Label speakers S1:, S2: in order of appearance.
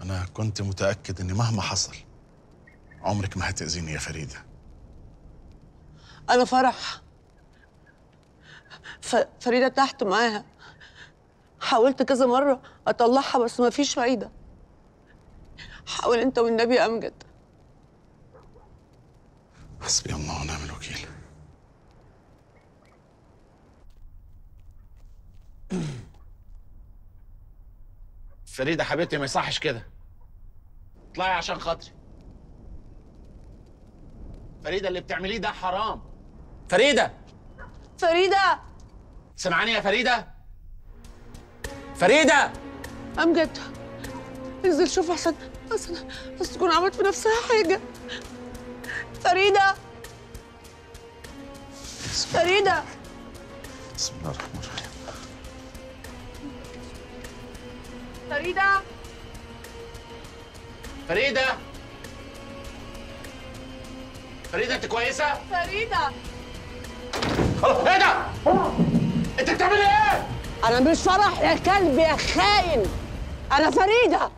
S1: أنا كنت متأكد إن مهما حصل عمرك ما هتأذيني يا فريدة
S2: انا فرح ف... فريده تحت معاها حاولت كذا مره اطلعها بس ما فيش فايده حاول انت والنبي يا امجد
S1: حسبي الله ونعم الوكيل
S3: فريده حبيبتي ما يصحش كده اطلعي عشان خاطري فريده اللي بتعمليه ده حرام فريده
S2: فريده
S3: سمعاني يا فريده فريده
S2: امجد انزل شوف احسن احسن بس تكون عملت في نفسها حاجه فريده فريده
S1: بسم الله الرحمن الرحيم
S2: فريده
S3: فريده فريده انت كويسه
S2: فريده
S3: خلاص ايه ده انت بتعملي ايه
S2: انا مش فرح يا كلب يا خاين انا فريده